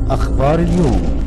أخبار اليوم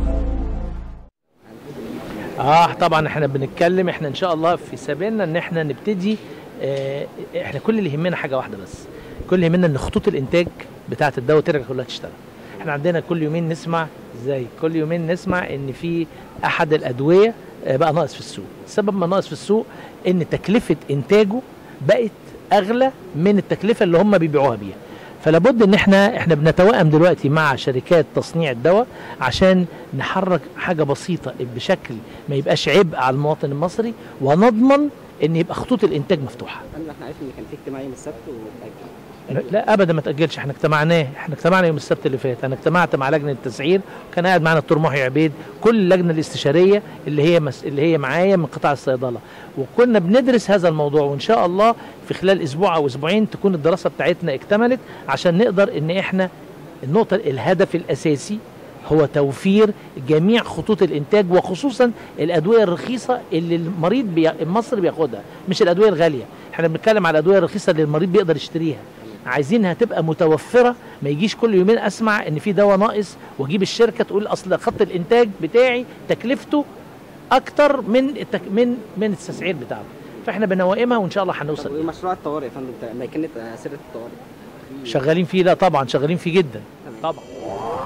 اه طبعا احنا بنتكلم احنا ان شاء الله في سبيلنا ان احنا نبتدي اه احنا كل اللي يهمنا حاجه واحده بس كل اللي يهمنا ان خطوط الانتاج بتاعه الدواء ترجع كلها تشتغل احنا عندنا كل يومين نسمع ازاي كل يومين نسمع ان في احد الادويه آه، بقى ناقص في السوق السبب ما ناقص في السوق ان تكلفه انتاجه بقت اغلى من التكلفه اللي هم بيبيعوها بيها فلابد ان احنا احنا بنتوائم دلوقتي مع شركات تصنيع الدواء عشان نحرك حاجه بسيطه بشكل ما يبقاش عبء على المواطن المصري ونضمن ان يبقى خطوط الانتاج مفتوحه انا احنا عارفين ان كان في اجتماع يوم السبت واتاجل لا ابدا ما تاجلش احنا اجتمعناه احنا اجتمعنا يوم السبت اللي فات انا اجتمعت مع لجنه التسعير كان قاعد معانا الدكتور محي عبيد كل اللجنه الاستشاريه اللي هي مس... اللي هي معايا من قطاع الصيدله وكنا بندرس هذا الموضوع وان شاء الله في خلال اسبوع او اسبوعين تكون الدراسه بتاعتنا اكتملت عشان نقدر ان احنا النقطه الهدف الاساسي هو توفير جميع خطوط الانتاج وخصوصا الادويه الرخيصه اللي المريض بي... المصري بياخدها مش الادويه الغاليه احنا بنتكلم على الادويه الرخيصه اللي المريض بيقدر يشتريها عايزينها تبقى متوفره ما يجيش كل يومين اسمع ان في دواء ناقص واجيب الشركه تقول اصل خط الانتاج بتاعي تكلفته اكتر من التك... من من التسعير بتاعه فاحنا بنوائمها وان شاء الله هنوصل طب ومشروع الطوارئ يا فندم ماكينه سيره الطوارئ شغالين فيه لا طبعا شغالين فيه جدا تمام. طبعا